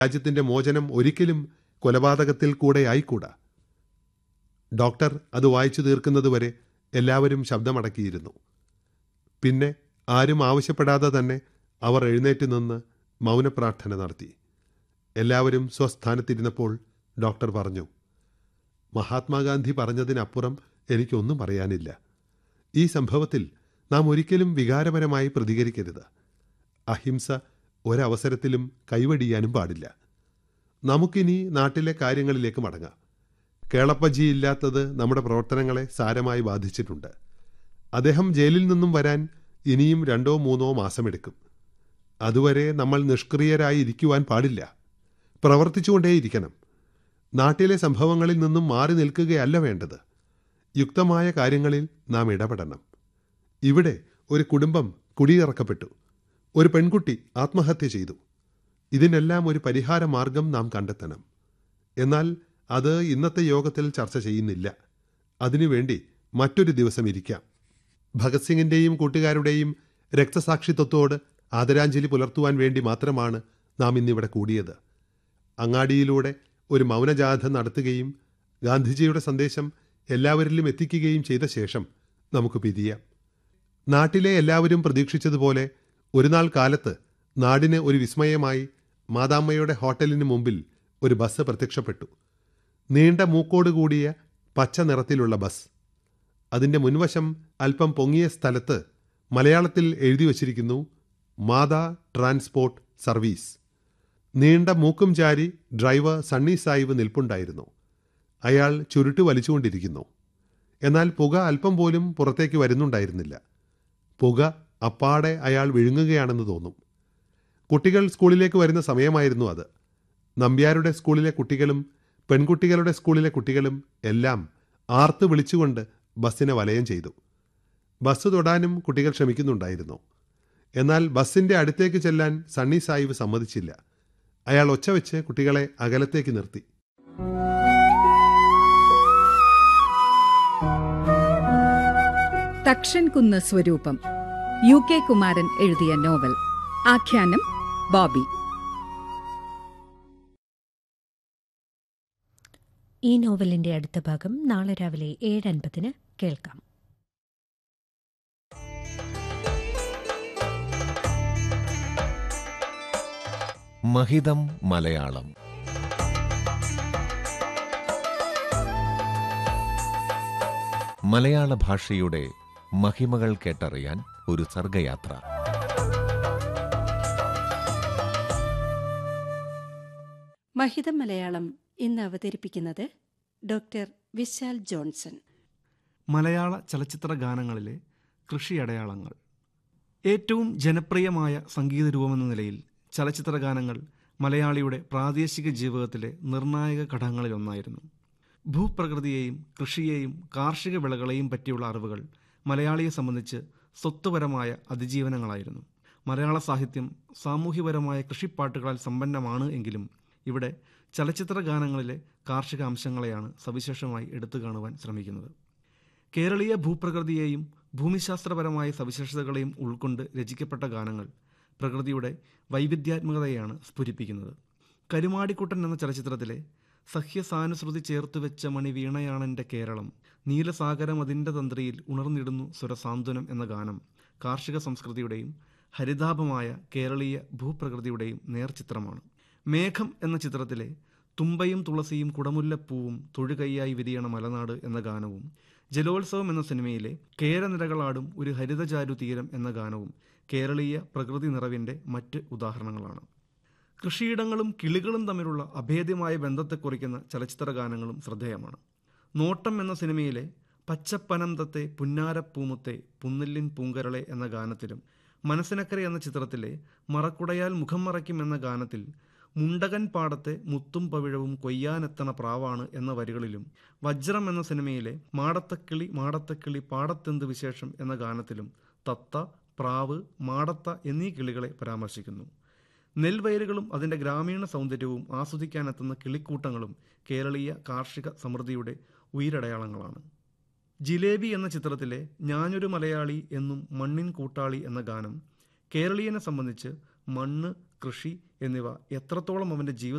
രാജ്യത്തിന്റെ മോചനം ഒരിക്കലും കൊലപാതകത്തിൽ കൂടെ ആയിക്കൂടാ ഡോക്ടർ അത് വായിച്ചു തീർക്കുന്നതുവരെ എല്ലാവരും ശബ്ദമടക്കിയിരുന്നു പിന്നെ ആരും ആവശ്യപ്പെടാതെ തന്നെ അവർ എഴുന്നേറ്റ് നിന്ന് മൗനപ്രാർത്ഥന നടത്തി എല്ലാവരും സ്വസ്ഥാനത്തിരുന്നപ്പോൾ ഡോക്ടർ പറഞ്ഞു മഹാത്മാഗാന്ധി പറഞ്ഞതിനപ്പുറം എനിക്കൊന്നും പറയാനില്ല ഈ സംഭവത്തിൽ നാം ഒരിക്കലും വികാരപരമായി പ്രതികരിക്കരുത് അഹിംസ ഒരവസരത്തിലും കൈവടിയാനും പാടില്ല നമുക്കിനി നാട്ടിലെ കാര്യങ്ങളിലേക്ക് മടങ്ങാം കേളപ്പജിയില്ലാത്തത് നമ്മുടെ പ്രവർത്തനങ്ങളെ സാരമായി ബാധിച്ചിട്ടുണ്ട് അദ്ദേഹം ജയിലിൽ നിന്നും വരാൻ ഇനിയും രണ്ടോ മൂന്നോ മാസമെടുക്കും അതുവരെ നമ്മൾ നിഷ്ക്രിയരായി ഇരിക്കുവാൻ പാടില്ല പ്രവർത്തിച്ചുകൊണ്ടേയിരിക്കണം നാട്ടിലെ സംഭവങ്ങളിൽ നിന്നും മാറി നിൽക്കുകയല്ല വേണ്ടത് യുക്തമായ കാര്യങ്ങളിൽ നാം ഇടപെടണം ഇവിടെ ഒരു കുടുംബം കുടിയിറക്കപ്പെട്ടു ഒരു പെൺകുട്ടി ആത്മഹത്യ ചെയ്തു ഇതിനെല്ലാം ഒരു പരിഹാര മാർഗം നാം കണ്ടെത്തണം എന്നാൽ അത് ഇന്നത്തെ യോഗത്തിൽ ചർച്ച ചെയ്യുന്നില്ല അതിനുവേണ്ടി മറ്റൊരു ദിവസം ഇരിക്കാം ഭഗത് സിംഗിന്റെയും കൂട്ടുകാരുടെയും രക്തസാക്ഷിത്വത്തോട് ആദരാഞ്ജലി പുലർത്തുവാൻ വേണ്ടി മാത്രമാണ് നാം ഇന്നിവിടെ കൂടിയത് അങ്ങാടിയിലൂടെ ഒരു മൗനജാഥ നടത്തുകയും ഗാന്ധിജിയുടെ സന്ദേശം എല്ലാവരിലും എത്തിക്കുകയും ചെയ്ത ശേഷം നമുക്ക് പിരിയാം നാട്ടിലെ എല്ലാവരും പ്രതീക്ഷിച്ചതുപോലെ ഒരു നാൾ കാലത്ത് നാടിന് ഒരു വിസ്മയമായി മാതാമ്മയുടെ ഹോട്ടലിന് മുമ്പിൽ ഒരു ബസ് പ്രത്യക്ഷപ്പെട്ടു നീണ്ട മൂക്കോട് കൂടിയ പച്ച നിറത്തിലുള്ള ബസ് അതിൻ്റെ മുൻവശം അല്പം പൊങ്ങിയ സ്ഥലത്ത് മലയാളത്തിൽ എഴുതി വച്ചിരിക്കുന്നു മാതാ ട്രാൻസ്പോർട്ട് സർവീസ് നീണ്ട മൂക്കും ചാരി ഡ്രൈവർ സണ്ണി സാഹിബ് നിൽപ്പുണ്ടായിരുന്നു അയാൾ ചുരുട്ട് വലിച്ചുകൊണ്ടിരിക്കുന്നു എന്നാൽ പുക അല്പം പോലും പുറത്തേക്ക് വരുന്നുണ്ടായിരുന്നില്ല പുക അപ്പാടെ അയാൾ വിഴുങ്ങുകയാണെന്ന് തോന്നും കുട്ടികൾ സ്കൂളിലേക്ക് വരുന്ന സമയമായിരുന്നു അത് നമ്പ്യാരുടെ സ്കൂളിലെ കുട്ടികളും പെൺകുട്ടികളുടെ സ്കൂളിലെ കുട്ടികളും എല്ലാം ആർത്ത് വിളിച്ചുകൊണ്ട് ബസ്സിനെ വലയം ചെയ്തു ബസ് തൊടാനും കുട്ടികൾ ശ്രമിക്കുന്നുണ്ടായിരുന്നു എന്നാൽ ബസ്സിന്റെ അടുത്തേക്ക് ചെല്ലാൻ സണ്ണി സാഹിബ് സമ്മതിച്ചില്ല അയാൾ ഒച്ച വെച്ച് കുട്ടികളെ അകലത്തേക്ക് നിർത്തി തക്ഷൻ സ്വരൂപം യു കെ കുമാരൻ എഴുതിയ നോവൽ ആഖ്യാനം ബോബി ഈ നോവലിന്റെ അടുത്ത ഭാഗം നാളെ രാവിലെ ഏഴ് അൻപതിന് കേൾക്കാം മഹിതം മലയാളം മലയാള ഭാഷയുടെ മഹിമകൾ കേട്ടറിയാൻ ഒരു സർഗയാത്ര മഹിതം മലയാളം ഇന്ന് അവതരിപ്പിക്കുന്നത് ഡോക്ടർ വിശാൽ ജോൺസൺ മലയാള ചലച്ചിത്ര ഗാനങ്ങളിലെ കൃഷി അടയാളങ്ങൾ ഏറ്റവും ജനപ്രിയമായ സംഗീത രൂപമെന്ന നിലയിൽ ചലച്ചിത്ര ഗാനങ്ങൾ മലയാളിയുടെ പ്രാദേശിക ജീവിതത്തിലെ നിർണായക ഘടകങ്ങളിലൊന്നായിരുന്നു ഭൂപ്രകൃതിയെയും കൃഷിയെയും കാർഷിക വിളകളെയും പറ്റിയുള്ള അറിവുകൾ മലയാളിയെ സംബന്ധിച്ച് സ്വത്വപരമായ അതിജീവനങ്ങളായിരുന്നു മലയാള സാഹിത്യം സാമൂഹ്യപരമായ കൃഷിപ്പാട്ടുകളാൽ സമ്പന്നമാണ് എങ്കിലും ഇവിടെ ചലച്ചിത്ര ഗാനങ്ങളിലെ കാർഷിക അംശങ്ങളെയാണ് സവിശേഷമായി എടുത്തു കാണുവാൻ ശ്രമിക്കുന്നത് കേരളീയ ഭൂപ്രകൃതിയെയും ഭൂമിശാസ്ത്രപരമായ സവിശേഷതകളെയും ഉൾക്കൊണ്ട് രചിക്കപ്പെട്ട ഗാനങ്ങൾ പ്രകൃതിയുടെ വൈവിധ്യാത്മകതയാണ് സ്ഫുരിപ്പിക്കുന്നത് കരുമാടിക്കുട്ടൻ എന്ന ചലച്ചിത്രത്തിലെ സഹ്യസാനുശ്രുതി ചേർത്തുവെച്ച മണി വീണയാണെൻ്റെ കേരളം നീലസാഗരം അതിൻ്റെ തന്ത്രിയിൽ ഉണർന്നിടുന്നു സ്വരസാന്ത്വനം എന്ന ഗാനം കാർഷിക സംസ്കൃതിയുടെയും ഹരിതാപമായ കേരളീയ ഭൂപ്രകൃതിയുടെയും നേർചിത്രമാണ് മേഘം എന്ന ചിത്രത്തിലെ തുമ്പയും തുളസിയും കുടമുല്ലപ്പൂവും തൊഴുകൈയായി വിരിയണ മലനാട് എന്ന ഗാനവും ജലോത്സവം എന്ന സിനിമയിലെ കേരനിരകളാടും ഒരു ഹരിതചാരു തീരം എന്ന ഗാനവും കേരളീയ പ്രകൃതി നിറവിൻ്റെ മറ്റ് ഉദാഹരണങ്ങളാണ് കൃഷിയിടങ്ങളും കിളികളും തമ്മിലുള്ള അഭേദ്യമായ ബന്ധത്തെ കുറിക്കുന്ന ചലച്ചിത്ര ഗാനങ്ങളും ശ്രദ്ധേയമാണ് നോട്ടം എന്ന സിനിമയിലെ പച്ചപ്പനന്തത്തെ പുന്നാരപ്പൂമുത്തെ പുന്നില്ലിൻ പൂങ്കരളെ എന്ന ഗാനത്തിലും മനസ്സിനക്കര എന്ന ചിത്രത്തിലെ മറക്കുടയാൽ മുഖം മറയ്ക്കും എന്ന ഗാനത്തിൽ മുണ്ടകൻ പാടത്തെ മുത്തും പവിഴവും കൊയ്യാനെത്തണ പ്രാവാണ് എന്ന വരികളിലും വജ്രം എന്ന സിനിമയിലെ മാടത്തക്കിളി മാടത്തക്കിളി പാടത്തെന്ത് വിശേഷം എന്ന ഗാനത്തിലും തത്ത പ്രാവ് മാടത്ത എന്നീ കിളികളെ പരാമർശിക്കുന്നു നെൽവയലുകളും അതിൻ്റെ ഗ്രാമീണ സൗന്ദര്യവും ആസ്വദിക്കാനെത്തുന്ന കിളിക്കൂട്ടങ്ങളും കേരളീയ കാർഷിക സമൃദ്ധിയുടെ ഉയരടയാളങ്ങളാണ് ജിലേബി എന്ന ചിത്രത്തിലെ ഞാനൊരു മലയാളി എന്നും മണ്ണിൻ കൂട്ടാളി എന്ന ഗാനം കേരളീയനെ സംബന്ധിച്ച് മണ്ണ് കൃഷി എന്നിവ എത്രത്തോളം അവൻ്റെ ജീവിത